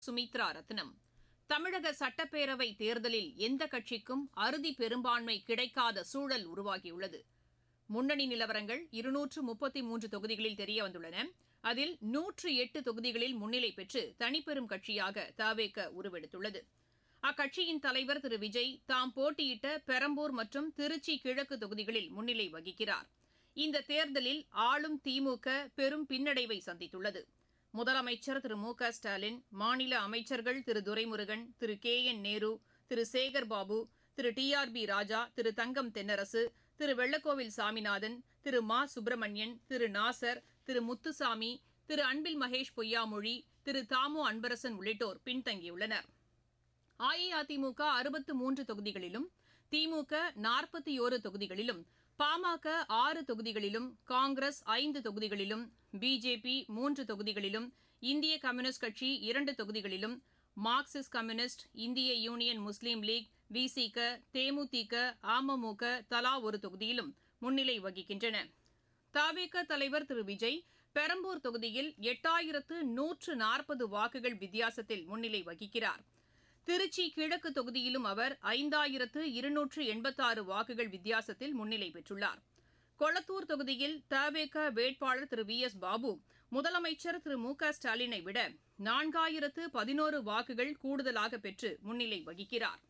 சுமித்ரா ரத்னம் தமிழக சட்டப்பேரவை தேர்தலில் எந்த கட்சிக்கும் அறுதி பெரும்பான்மை கிடைக்காத சூழல் உருவாகியுள்ளது முன்னணி நிலவரங்கள் இருநூற்று முப்பத்தி மூன்று தொகுதிகளில் தெரியவந்துள்ளன அதில் நூற்று எட்டு தொகுதிகளில் முன்னிலை பெற்று தனிப்பெரும் கட்சியாக தவேக உருவெடுத்துள்ளது அக்கட்சியின் தலைவர் திரு விஜய் தாம் போட்டியிட்ட பெரம்பூர் மற்றும் திருச்சி கிழக்கு தொகுதிகளில் முன்னிலை வகிக்கிறார் இந்த தேர்தலில் ஆளும் திமுக பெரும் பின்னடைவை சந்தித்துள்ளது முதலமைச்சர் திரு மு க ஸ்டாலின் மாநில அமைச்சர்கள் Thiru Duraimurugan Thiru K N Nehru Thiru Sekarbabu Thiru T R B Raja Thiru Thangam Thennarasu Thiru Vellakovil Saminathan Thiru மா சுப்பிரமணியன் திரு நாசர் திரு முத்துசாமி திரு அன்பில் மகேஷ் பொய்யாமொழி திரு தாமோ அன்பரசன் உள்ளிட்டோர் பின்தங்கியுள்ளனர் அஇஅதிமுக அறுபத்து மூன்று தொகுதிகளிலும் திமுக நாற்பத்தி ஒரு தொகுதிகளிலும் பாமக ஆறு தொகுதிகளிலும் காங்கிரஸ் ஐந்து தொகுதிகளிலும் பிஜேபி மூன்று தொகுதிகளிலும் இந்திய கம்யூனிஸ்ட் கட்சி இரண்டு தொகுதிகளிலும் மார்க்சிஸ்ட் கம்யூனிஸ்ட் இந்திய யூனியன் முஸ்லீம் லீக் விசிக தேமுதிக அமமுக தலா ஒரு தொகுதியிலும் முன்னிலை வகிக்கின்றன தவிக தலைவர் திரு விஜய் பெரம்பூர் தொகுதியில் எட்டாயிரத்து நூற்று நாற்பது வாக்குகள் வித்தியாசத்தில் முன்னிலை வகிக்கிறார் திருச்சி கிழக்கு தொகுதியிலும் அவர் ஐந்தாயிரத்து இருநூற்று எண்பத்தாறு வாக்குகள் வித்தியாசத்தில் முன்னிலை பெற்றுள்ளார் கொளத்தூர் தொகுதியில் தவேக வேட்பாளர் திரு வி எஸ் பாபு முதலமைச்சர் திரு மு க ஸ்டாலினை விட நான்காயிரத்து பதினோரு வாக்குகள் கூடுதலாக பெற்று முன்னிலை வகிக்கிறார்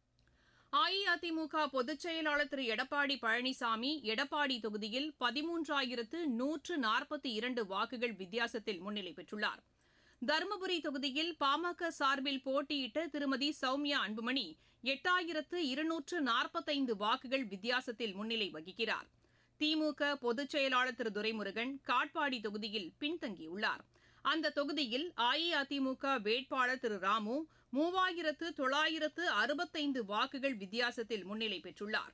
அஇஅதிமுக பொதுச் செயலாளர் திரு எடப்பாடி பழனிசாமி எடப்பாடி தொகுதியில் பதிமூன்றாயிரத்து நூற்று நாற்பத்தி இரண்டு வாக்குகள் வித்தியாசத்தில் முன்னிலை பெற்றுள்ளார் தருமபுரி தொகுதியில் பாமக சார்பில் போட்டியிட்ட திருமதி சௌமியா அன்புமணி எட்டாயிரத்து இருநூற்று நாற்பத்தைந்து வாக்குகள் வித்தியாசத்தில் முன்னிலை வகிக்கிறார் திமுக பொதுச் செயலாளர் திரு துரைமுருகன் காட்பாடி தொகுதியில் பின்தங்கியுள்ளார் அந்த தொகுதியில் அஇஅதிமுக வேட்பாளர் திரு ராமு மூவாயிரத்து தொள்ளாயிரத்து அறுபத்தைந்து வாக்குகள் வித்தியாசத்தில் முன்னிலை பெற்றுள்ளார்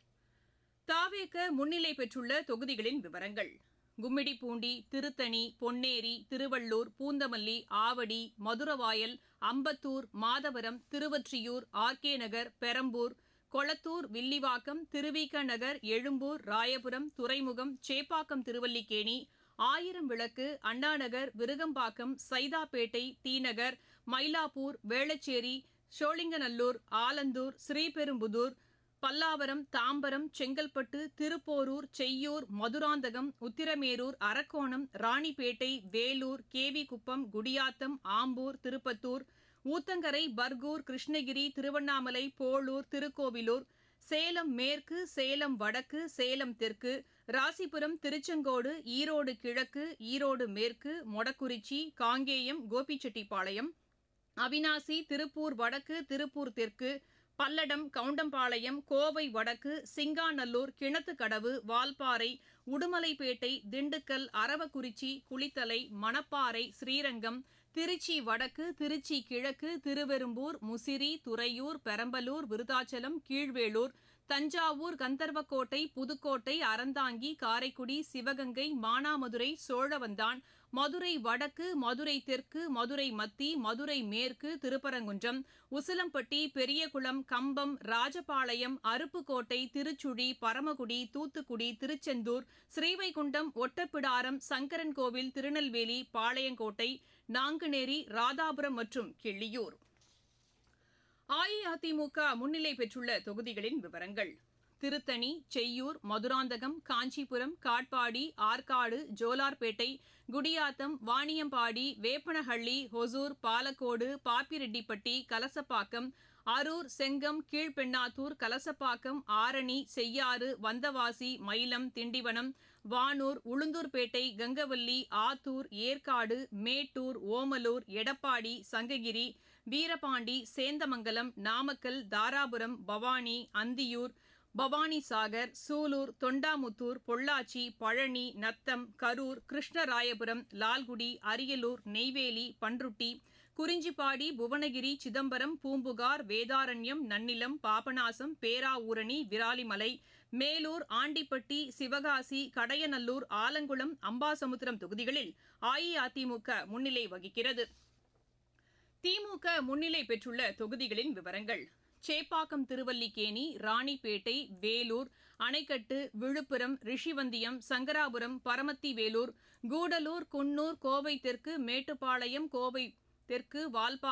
தாவேக முன்னிலை பெற்றுள்ள தொகுதிகளின் விவரங்கள் கும்மிடிப்பூண்டி திருத்தணி பொன்னேரி திருவள்ளூர் பூந்தமல்லி ஆவடி மதுரவாயல் அம்பத்தூர் மாதவரம் திருவொற்றியூர் ஆர்கே நகர் பெரம்பூர் கொளத்தூர் வில்லிவாக்கம் திருவிக நகர் எழும்பூர் ராயபுரம் துறைமுகம் சேப்பாக்கம் திருவல்லிக்கேணி ஆயிரம் விளக்கு அண்ணாநகர் விருகம்பாக்கம் சைதாப்பேட்டை தீநகர் மயிலாப்பூர் வேளச்சேரி சோழிங்கநல்லூர் ஆலந்தூர் ஸ்ரீபெரும்புதூர் பல்லாவரம் தாம்பரம் செங்கல்பட்டு திருப்போரூர் செய்யூர் மதுராந்தகம் உத்திரமேரூர் அரக்கோணம் ராணிப்பேட்டை வேலூர் கேவிக்குப்பம் குடியாத்தம் ஆம்பூர் திருப்பத்தூர் ஊத்தங்கரை பர்கூர் கிருஷ்ணகிரி திருவண்ணாமலை போளூர் திருக்கோவிலூர் சேலம் மேற்கு சேலம் வடக்கு சேலம் தெற்கு ராசிபுரம் திருச்செங்கோடு ஈரோடு கிழக்கு ஈரோடு மேற்கு மொடக்குறிச்சி காங்கேயம் கோபிச்செட்டிப்பாளையம் அவினாசி திருப்பூர் வடக்கு திருப்பூர் தெற்கு பல்லடம் கவுண்டம்பாளையம் கோவை வடக்கு சிங்காநல்லூர் கிணத்துக்கடவு வால்பாறை உடுமலைப்பேட்டை திண்டுக்கல் அரவக்குறிச்சி குளித்தலை மணப்பாறை ஸ்ரீரங்கம் திருச்சி வடக்கு திருச்சி கிழக்கு திருவெரும்பூர் முசிறி துறையூர் பெரம்பலூர் விருதாச்சலம் கீழ்வேளூர் தஞ்சாவூர் கந்தர்வக்கோட்டை புதுக்கோட்டை அறந்தாங்கி காரைக்குடி சிவகங்கை மானாமதுரை சோழவந்தான் மதுரை வடக்கு மதுரை தெற்கு மதுரை மத்தி மதுரை மேற்கு திருப்பரங்குன்றம் உசிலம்பட்டி பெரியகுளம் கம்பம் ராஜபாளையம் அருப்புக்கோட்டை திருச்சுழி பரமக்குடி தூத்துக்குடி திருச்செந்தூர் ஸ்ரீவைகுண்டம் ஒட்டப்பிடாரம் சங்கரன்கோவில் திருநெல்வேலி பாளையங்கோட்டை நாங்குநேரி ராதாபுரம் மற்றும் கிள்ளியூர் அஇஅதிமுக முன்னிலை பெற்றுள்ள தொகுதிகளின் விவரங்கள் திருத்தணி செய்யூர் மதுராந்தகம் காஞ்சிபுரம் காட்பாடி ஆற்காடு ஜோலார்பேட்டை குடியாத்தம் வாணியம்பாடி வேப்பனஹள்ளி ஹொசூர் பாலக்கோடு பாப்பிரெட்டிப்பட்டி கலசப்பாக்கம் அரூர் செங்கம் கீழ்பெண்ணாத்தூர் கலசப்பாக்கம் ஆரணி செய்யாறு வந்தவாசி மயிலம் திண்டிவனம் வானூர் உளுந்தூர்பேட்டை கங்கவல்லி ஆத்தூர் ஏற்காடு மேட்டூர் ஓமலூர் எடப்பாடி சங்ககிரி வீரபாண்டி சேந்தமங்கலம் நாமக்கல் தாராபுரம் பவானி அந்தியூர் பவானி சாகர் சூலூர் தொண்டாமுத்தூர் பொள்ளாச்சி பழனி நத்தம் கரூர் கிருஷ்ணராயபுரம் லால்குடி அரியலூர் நெய்வேலி பன்ருட்டி குறிஞ்சிப்பாடி புவனகிரி சிதம்பரம் பூம்புகார் வேதாரண்யம் நன்னிலம் பாபநாசம் பேராவூரணி விராலிமலை மேலூர் ஆண்டிப்பட்டி சிவகாசி கடையநல்லூர் ஆலங்குளம் அம்பாசமுத்திரம் தொகுதிகளில் அஇஅதிமுக முன்னிலை வகிக்கிறது திமுக முன்னிலை பெற்றுள்ள தொகுதிகளின் விவரங்கள் சேப்பாக்கம் திருவல்லிக்கேணி ராணிப்பேட்டை வேலூர் அணைக்கட்டு விழுப்புரம் ரிஷிவந்தியம் சங்கராபுரம் பரமத்தி வேலூர் கூடலூர் குன்னூர் கோவை தெற்கு மேட்டுப்பாளையம் கோவை தெற்கு வால்பா